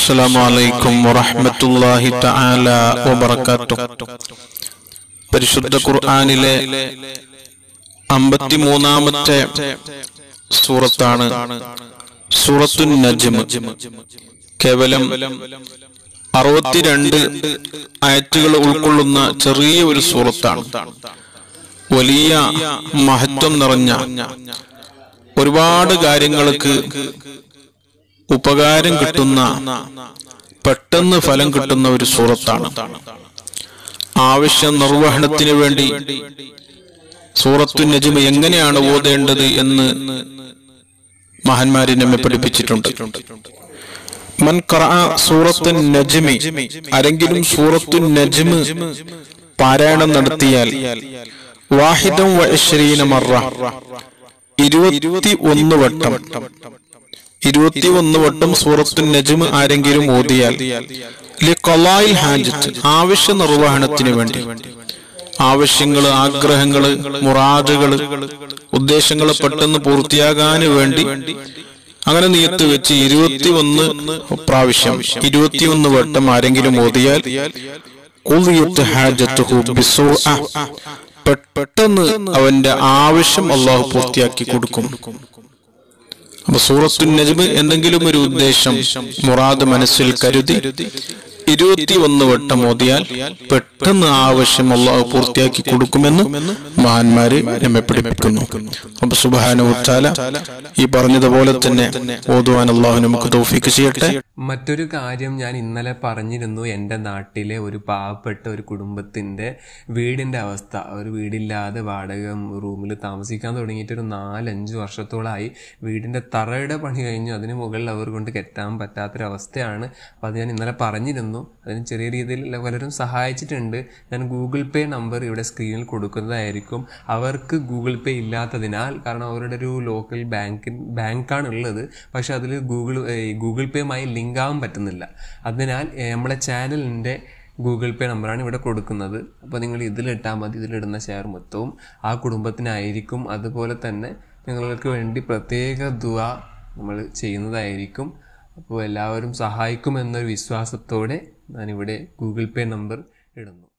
السلام عليكم ورحمة الله تعالى وبركاته പരിശുദ്ധ ഖുർആനിലെ അമ്പത്തിമൂന്നാമത്തെ സൂറത്താണ് സൂറത്തു നജ്മ് കേവലം അറുപത്തിരണ്ട് ആയത്തുകൾ ഉൾക്കൊള്ളുന്ന ചെറിയ ഒരു സൂറത്താണ് വലിയ മഹത്വം നിറഞ്ഞ ഒരുപാട് കാര്യങ്ങൾക്ക് ഉപകാരം കിട്ടുന്ന പെട്ടെന്ന് ഫലം കിട്ടുന്ന ഒരു സൂറത്താണ് ആവശ്യ നിർവഹണത്തിന് വേണ്ടി സൂറത്തു നജ്മ എങ്ങനെയാണ് ഓതേണ്ടത് എന്ന് മഹാന്മാരെ നമ്മെ പഠിപ്പിച്ചിട്ടുണ്ട് മൻ ഖറഅ സൂറത്തു നജ്മി ആരെങ്കിലും സൂറത്തു നജ്മ് പാരായണം നടത്തിയാൽ വാഹിദം വഅശ്രീന മറ ഇരുപത്തി ഒന്ന് വട്ടം ഇരുപത്തി ഒന്ന് വട്ടം സൂറത്തു നജ്മ് ആരെങ്കിലും ഓതിയാൽ ലിഖലായിൽ ഹാജത്ത് ആവശ്യ നിർവഹണത്തിന് വേണ്ടി ആവശ്യങ്ങള് ആഗ്രഹങ്ങള് മുറാദുകള് ഉദ്ദേശങ്ങള് പെട്ടെന്ന് പൂർത്തിയാകാന് വേണ്ടി അങ്ങനെ നീത്ത് വെച്ച് ഇരുപത്തി ഒന്ന് പ്രാവശ്യം ഇരുപത്തിയൊന്ന് വട്ടം ആരെങ്കിലും ഓതിയാൽ ഖുദിയത്ത് ഹാജത്തുഹു ബിസുർഅ. പെട്ടെന്ന് അവന്റെ ആവശ്യം അള്ളാഹു പൂർത്തിയാക്കി കൊടുക്കും അപ്പൊ സൂറത്തു നജ്മ് എന്തെങ്കിലും ഒരു ഉദ്ദേശം മുറാദ് മനസ്സിൽ കരുതി ഇരുപത്തി ഒന്ന് വട്ടം ഓതിയാൽ പെട്ടെന്ന് ആവശ്യം അള്ളാഹു പൂർത്തിയാക്കി കൊടുക്കുമെന്ന് മഹാന്മാര് നമ്മെ പഠിപ്പിക്കുന്നു അപ്പൊ സുബാനുത്താല ഈ പറഞ്ഞതുപോലെ തന്നെ ഓതുവാൻ അള്ളാഹു നമുക്ക് തൗഫീക്ക് ചെയ്യട്ടെ മറ്റൊരു കാര്യം ഞാൻ ഇന്നലെ പറഞ്ഞിരുന്നു എൻ്റെ നാട്ടിലെ ഒരു പാവപ്പെട്ട ഒരു കുടുംബത്തിൻ്റെ വീടിൻ്റെ അവസ്ഥ ഒരു വീടില്ലാതെ വാടക റൂമിൽ താമസിക്കാൻ തുടങ്ങിയിട്ട് ഒരു നാലഞ്ച് വർഷത്തോളമായി വീടിൻ്റെ തറയുടെ പണി കഴിഞ്ഞു അതിന് മുകളിൽ അവർ കൊണ്ട് കെട്ടാൻ പറ്റാത്തൊരവസ്ഥയാണ് അപ്പോൾ അത് ഞാൻ ഇന്നലെ പറഞ്ഞിരുന്നു അതിന് ചെറിയ രീതിയിൽ പലരും സഹായിച്ചിട്ടുണ്ട് ഞാൻ ഗൂഗിൾ പേ നമ്പർ ഇവിടെ സ്ക്രീനിൽ കൊടുക്കുന്നതായിരിക്കും അവർക്ക് ഗൂഗിൾ പേ ഇല്ലാത്തതിനാൽ കാരണം അവരുടെ ഒരു ലോക്കൽ ബാങ്കിൻ ബാങ്കാണ് ഉള്ളത് പക്ഷെ അതിൽ ഗൂഗിൾ ഗൂഗിൾ പേയുമായി ലിങ്ക് ആവാൻ പറ്റുന്നില്ല അതിനാൽ ഏ, നമ്മുടെ ചാനലിൻ്റെ ഗൂഗിൾ പേ നമ്പറാണ് ഇവിടെ കൊടുക്കുന്നത് അപ്പോൾ നിങ്ങൾ ഇതിലിട്ടാൽ മതി ഇതിലിടുന്ന ഷെയർ മൊത്തവും ആ കുടുംബത്തിനായിരിക്കും അതുപോലെ തന്നെ നിങ്ങൾക്ക് വേണ്ടി പ്രത്യേക ദുവ നമ്മൾ ചെയ്യുന്നതായിരിക്കും അപ്പോൾ എല്ലാവരും സഹായിക്കുമെന്നൊരു വിശ്വാസത്തോടെ ഞാനിവിടെ ഗൂഗിൾ പേ നമ്പർ ഇടുന്നു